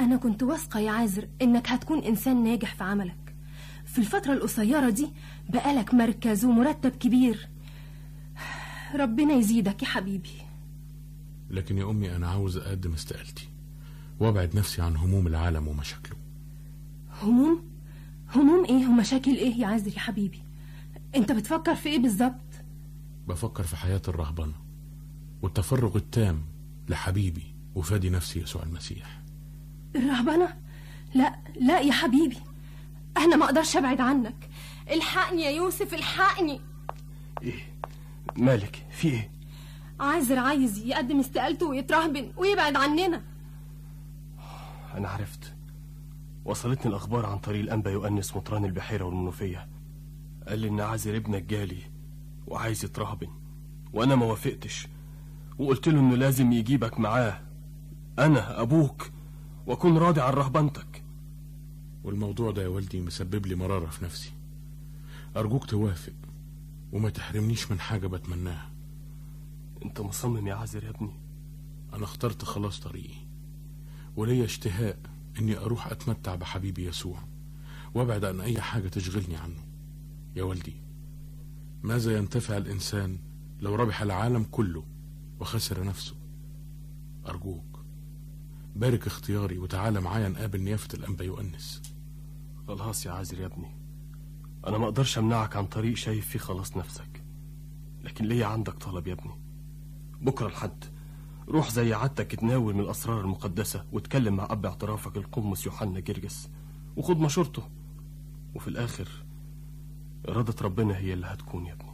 أنا كنت واثقة يا عازر إنك هتكون إنسان ناجح في عملك في الفترة القصيرة دي بقالك مركز ومرتب كبير ربنا يزيدك يا حبيبي لكن يا أمي أنا عاوز أقدم استقالتي وأبعد نفسي عن هموم العالم ومشاكله هموم هموم ايه ومشاكل ايه يا عازر يا حبيبي انت بتفكر في ايه بالظبط بفكر في حياة الرهبنة والتفرغ التام لحبيبي وفادي نفسي يسوع المسيح الرهبنة لا لا يا حبيبي انا ما اقدرش ابعد عنك الحقني يا يوسف الحقني ايه مالك في ايه عازر عايز يقدم استقالته ويترهبن ويبعد عننا انا عرفت وصلتني الاخبار عن طريق الانبا يؤنس مطران البحيره والمنوفيه قال لي ان عازر ابنك جالي وعايز يترهبن وانا ما وافقتش وقلت له انه لازم يجيبك معاه انا ابوك واكون راضي عن رهبنتك والموضوع ده يا والدي مسبب لي مرارة في نفسي أرجوك توافق وما تحرمنيش من حاجة بتمناها انت مصمم يا عازر يا ابني أنا اخترت خلاص طريقي وليا اشتهاء إني أروح أتمتع بحبيبي يسوع وأبعد عن أي حاجة تشغلني عنه يا والدي ماذا ينتفع الإنسان لو ربح العالم كله وخسر نفسه أرجوك بارك اختياري وتعالى معايا نقابل نيافة الأنبا يؤنس خلاص يا عازر يا ابني انا ما اقدرش امنعك عن طريق شايف فيه خلاص نفسك لكن ليا عندك طلب يا ابني بكره الحد روح زي عادتك اتناول من الاسرار المقدسه واتكلم مع اب اعترافك القمص يوحنا جرجس وخد مشورته وفي الاخر اراده ربنا هي اللي هتكون يا ابني